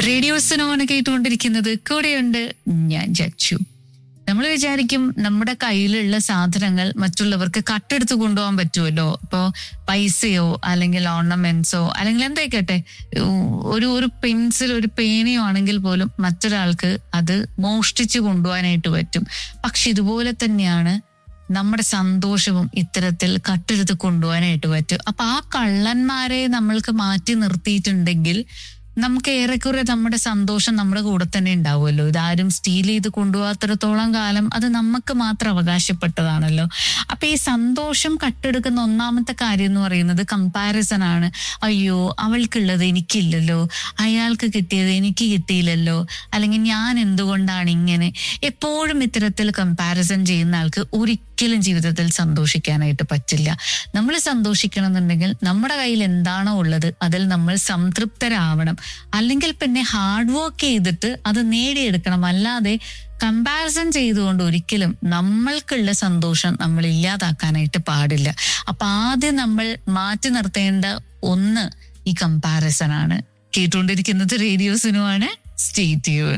radio സിനിമയാണ് കേട്ടുകൊണ്ടിരിക്കുന്നത് കൂടെയുണ്ട് ഞാൻ ജച്ചു നമ്മൾ വിചാരിക്കും നമ്മുടെ കയ്യിലുള്ള സാധനങ്ങൾ മറ്റുള്ളവർക്ക് കട്ടെടുത്ത് കൊണ്ടുപോകാൻ പറ്റുമല്ലോ ഇപ്പോ പൈസയോ അല്ലെങ്കിൽ ഓർണമെന്റ്സോ അല്ലെങ്കിൽ എന്തായിക്കട്ടെ ഒരു ഒരു പെൻസിൽ ഒരു പേനയോ ആണെങ്കിൽ പോലും മറ്റൊരാൾക്ക് അത് മോഷ്ടിച്ചു കൊണ്ടുപോകാനായിട്ട് പറ്റും പക്ഷെ ഇതുപോലെ തന്നെയാണ് നമ്മുടെ സന്തോഷവും ഇത്തരത്തിൽ കട്ടെടുത്ത് കൊണ്ടുപോകാനായിട്ട് പറ്റും അപ്പൊ ആ കള്ളന്മാരെ നമ്മൾക്ക് മാറ്റി നിർത്തിയിട്ടുണ്ടെങ്കിൽ നമുക്ക് ഏറെക്കുറെ നമ്മുടെ സന്തോഷം നമ്മുടെ കൂടെ തന്നെ ഉണ്ടാവുമല്ലോ ഇതാരും സ്റ്റീൽ ചെയ്ത് കൊണ്ടുപോകാത്തിടത്തോളം കാലം അത് നമുക്ക് മാത്രം അവകാശപ്പെട്ടതാണല്ലോ അപ്പൊ ഈ സന്തോഷം കട്ടെടുക്കുന്ന ഒന്നാമത്തെ കാര്യം എന്ന് പറയുന്നത് കമ്പാരിസൺ ആണ് അയ്യോ അവൾക്കുള്ളത് എനിക്കില്ലല്ലോ അയാൾക്ക് കിട്ടിയത് എനിക്ക് കിട്ടിയില്ലല്ലോ അല്ലെങ്കിൽ ഞാൻ എന്തുകൊണ്ടാണ് ഇങ്ങനെ എപ്പോഴും ഇത്തരത്തിൽ കമ്പാരിസൺ ചെയ്യുന്ന ആൾക്ക് ഒരിക്കലും ജീവിതത്തിൽ സന്തോഷിക്കാനായിട്ട് പറ്റില്ല നമ്മൾ സന്തോഷിക്കണമെന്നുണ്ടെങ്കിൽ നമ്മുടെ കയ്യിൽ എന്താണോ ഉള്ളത് അതിൽ നമ്മൾ സംതൃപ്തരാവണം അല്ലെങ്കിൽ പിന്നെ ഹാർഡ് വർക്ക് ചെയ്തിട്ട് അത് നേടിയെടുക്കണം അല്ലാതെ കമ്പാരിസൺ ചെയ്തുകൊണ്ട് ഒരിക്കലും നമ്മൾക്കുള്ള സന്തോഷം നമ്മൾ ഇല്ലാതാക്കാനായിട്ട് പാടില്ല അപ്പൊ ആദ്യം നമ്മൾ മാറ്റി നിർത്തേണ്ട ഒന്ന് ഈ കമ്പാരിസൺ ആണ് കേട്ടുകൊണ്ടിരിക്കുന്നത് റേഡിയോ സിനുവാണ് സ്റ്റേറ്റ്